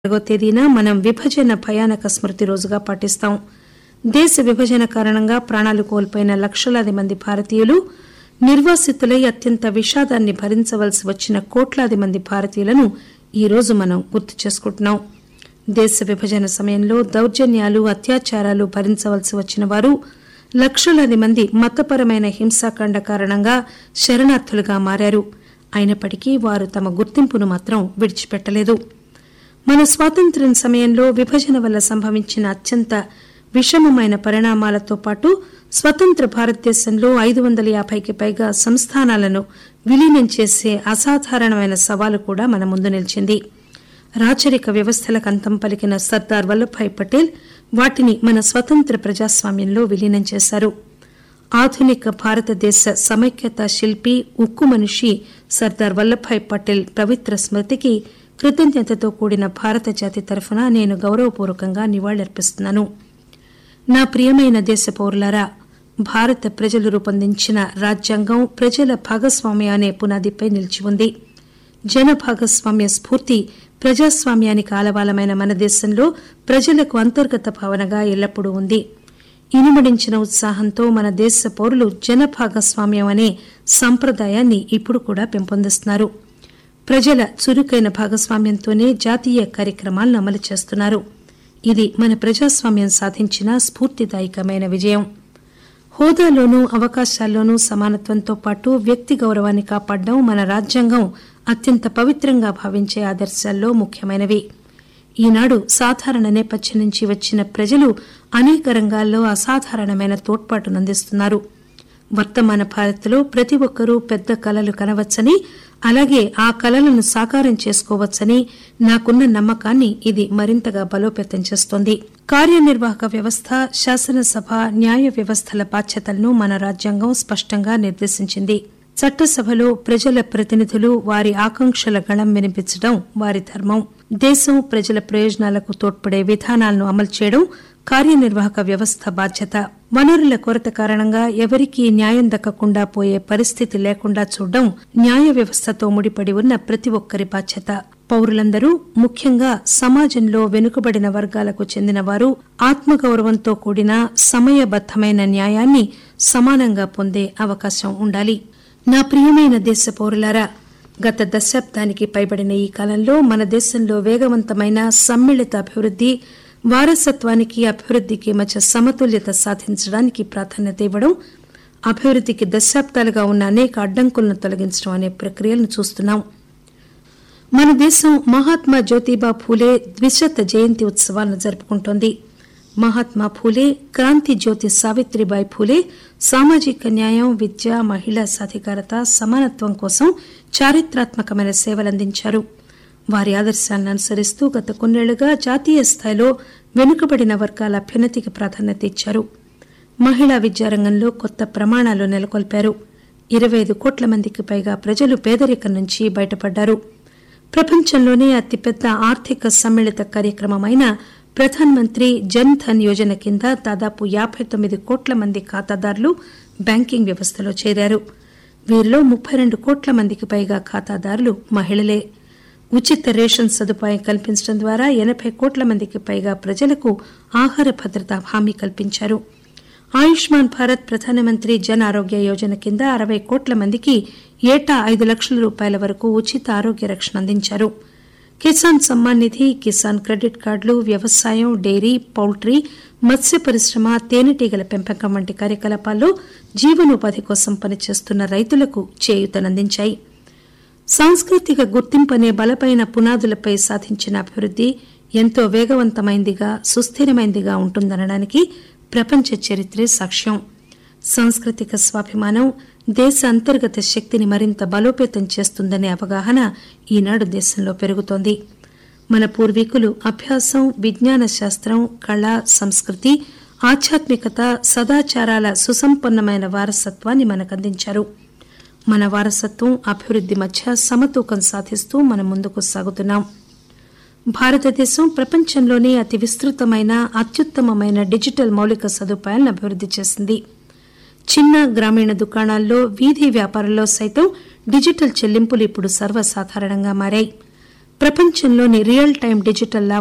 నాలుగో తేదీన మనం విభజన భయానక స్మృతి రోజుగా పాటిస్తాం దేశ విభజన కారణంగా ప్రాణాలు కోల్పోయిన లక్షలాది మంది భారతీయులు నిర్వాసితులై అత్యంత విషాదాన్ని భరించవలసి వచ్చిన కోట్లాది మంది భారతీయులను ఈ రోజు మనం గుర్తు చేసుకుంటున్నాం దేశ విభజన సమయంలో దౌర్జన్యాలు అత్యాచారాలు భరించవలసి వచ్చిన వారు లక్షలాది మంది మతపరమైన హింసాకాండ కారణంగా శరణార్థులుగా మారారు అయినప్పటికీ వారు తమ గుర్తింపును మాత్రం విడిచిపెట్టలేదు మన స్వాతంత్ర్యం సమయంలో విభజన వల్ల సంభవించిన అత్యంత విషమమైన పరిణామాలతో పాటు స్వతంత్ర భారతదేశంలో ఐదు వందల యాభైకి పైగా సంస్థానాలను విలీనం చేసే అసాధారణమైన సవాలు కూడా మన ముందు నిలిచింది రాచరిక వ్యవస్థలకు అంతం పలికిన సర్దార్ వల్లభాయ్ పటేల్ వాటిని మన స్వతంత్ర ప్రజాస్వామ్యంలో విలీనం చేశారు ఆధునిక భారతదేశ సమైక్యతా శిల్పి ఉక్కు మనిషి సర్దార్ వల్లభాయ్ పటేల్ పవిత్ర స్మృతికి కృతజ్ఞతతో కూడిన భారత జాతి తరఫున నేను గౌరవపూర్వకంగా నివాళులర్పిస్తున్నాను నా ప్రియమైన దేశ పౌరులారా భారత ప్రజలు రూపొందించిన రాజ్యాంగం ప్రజల భాగస్వామ్య అనే పునాదిపై నిలిచి ఉంది జన భాగస్వామ్య స్ఫూర్తి ప్రజాస్వామ్యానికి ఆలవాలమైన మన దేశంలో ప్రజలకు అంతర్గత భావనగా ఎల్లప్పుడూ ఉంది ఇనుమడించిన ఉత్సాహంతో మన దేశ పౌరులు జన భాగస్వామ్యం అనే సంప్రదాయాన్ని ఇప్పుడు కూడా పెంపొందిస్తున్నారు ప్రజల చురుకైన భాగస్వామ్యంతోనే జాతీయ కార్యక్రమాలను అమలు చేస్తున్నారు ఇది మన ప్రజాస్వామ్యం సాధించిన స్ఫూర్తిదాయకమైన విజయం హోదాలోనూ అవకాశాల్లోనూ సమానత్వంతో పాటు వ్యక్తి గౌరవాన్ని కాపాడడం మన రాజ్యాంగం అత్యంత పవిత్రంగా భావించే ఆదర్శాల్లో ముఖ్యమైనవి ఈనాడు సాధారణ నేపథ్యం నుంచి వచ్చిన ప్రజలు అనేక రంగాల్లో అసాధారణమైన తోడ్పాటును అందిస్తున్నారు వర్తమాన భారత్లో ప్రతి ఒక్కరూ పెద్ద కలలు కనవచ్చని అలాగే ఆ కలలను సాకారం చేసుకోవచ్చని నాకున్న నమ్మకాన్ని ఇది మరింతగా బలోపేతం చేస్తోంది కార్యనిర్వాహక వ్యవస్థ శాసనసభ న్యాయ వ్యవస్థల బాధ్యతలను మన రాజ్యాంగం స్పష్టంగా నిర్దేశించింది చట్టసభలో ప్రజల ప్రతినిధులు వారి ఆకాంక్షల గళం వినిపించడం వారి ధర్మం దేశం ప్రజల ప్రయోజనాలకు తోడ్పడే విధానాలను అమలు చేయడం కార్యనిర్వాహక వ్యవస్థ బాధ్యత వనరుల కొరత కారణంగా ఎవరికీ న్యాయం దక్కకుండా పోయే పరిస్థితి లేకుండా చూడడం న్యాయ వ్యవస్థతో ముడిపడి ఉన్న ప్రతి ఒక్కరి బాధ్యత పౌరులందరూ ముఖ్యంగా సమాజంలో వెనుకబడిన వర్గాలకు చెందిన వారు ఆత్మగౌరవంతో కూడిన సమయబద్దమైన న్యాయాన్ని సమానంగా పొందే అవకాశం ఉండాలి నా ప్రియమైన దేశ పౌరులారా గత దశాబ్దానికి పైబడిన ఈ కాలంలో మన దేశంలో వేగవంతమైన సమ్మిళిత అభివృద్ది వారసత్వానికి అభివృద్దికి మధ్య సమతుల్యత సాధించడానికి ప్రాధాన్యత ఇవ్వడం అభివృద్దికి దశాబ్దాలుగా ఉన్న అనేక అడ్డంకులను తొలగించడం అనే ప్రక్రియలను చూస్తున్నాం మన దేశం మహాత్మా జ్యోతిబా ఫూలే ద్విశత జయంతి ఉత్సవాలను జరుపుకుంటోంది మహాత్మా ఫూలే క్రాంతి జ్యోతి సావిత్రిబాయి ఫూలే సామాజిక న్యాయం విద్య మహిళా సాధికారత సమానత్వం కోసం చారిత్రాత్మకమైన సేవలందించారు వారి ఆదర్శాలను అనుసరిస్తూ గత కొన్నేళ్లుగా జాతీయ స్థాయిలో వెనుకబడిన వర్గాల అభ్యున్నతికి ప్రాధాన్యత ఇచ్చారు మహిళా విద్యారంగంలో కొత్త ప్రమాణాలు నెలకొల్పారు ఇరవై ఐదు కోట్ల మందికి పైగా ప్రజలు పేదరికం నుంచి బయటపడ్డారు ప్రపంచంలోనే అతిపెద్ద ఆర్థిక సమ్మిళిత కార్యక్రమమైన ప్రధాన్ మంత్రి జన్ ధన్ యోజన కింద దాదాపు యాబై తొమ్మిది కోట్ల మంది ఖాతాదారులు బ్యాంకింగ్ వ్యవస్థలో చేరారు వీరిలో ముప్పై రెండు కోట్ల మందికి పైగా ఖాతాదారులు మహిళలే ఉచిత రేషన్ సదుపాయం కల్పించడం ద్వారా ఎనబై కోట్ల మందికి పైగా ప్రజలకు ఆహార భద్రత హామీ కల్పించారు ఆయుష్మాన్ భారత్ ప్రధానమంత్రి జన్ ఆరోగ్య యోజన కింద అరవై కోట్ల మందికి ఏటా ఐదు లక్షల రూపాయల వరకు ఉచిత ఆరోగ్య రక్షణ అందించారు కిసాన్ సమ్మాన్ నిధి కిసాన్ క్రెడిట్ కార్డులు వ్యవసాయం డైరీ పౌల్ట్రీ మత్స్య పరిశ్రమ తేనెటీగల పెంపకం వంటి కార్యకలాపాల్లో జీవనోపాధి కోసం పనిచేస్తున్న రైతులకు చేయూతనందించాయి సాంస్కృతిక గుర్తింపు అనే బలమైన పునాదులపై సాధించిన అభివృద్ది ఎంతో వేగవంతమైందిగా సుస్థిరమైందిగా ఉంటుందనడానికి ప్రపంచ చరిత్రే సాక్ష్యం సాంస్కృతిక స్వాభిమానం దేశ అంతర్గత శక్తిని మరింత బలోపేతం చేస్తుందనే అవగాహన ఈనాడు దేశంలో పెరుగుతోంది మన పూర్వీకులు అభ్యాసం విజ్ఞాన శాస్త్రం కళ సంస్కృతి ఆధ్యాత్మికత సదాచారాల సుసంపన్నమైన వారసత్వాన్ని మనకందించారు మన వారసత్వం అభివృద్ది మధ్య సమతూకం సాధిస్తూ మనం ముందుకు సాగుతున్నాం భారతదేశం ప్రపంచంలోనే అతి విస్తృతమైన అత్యుత్తమమైన డిజిటల్ మౌలిక సదుపాయాలను అభివృద్ది చేసింది చిన్న గ్రామీణ దుకాణాల్లో వీధి వ్యాపారంలో సైతం డిజిటల్ చెల్లింపులు ఇప్పుడు సర్వసాధారణంగా మారాయి ప్రపంచంలోని రియల్ టైం డిజిటల్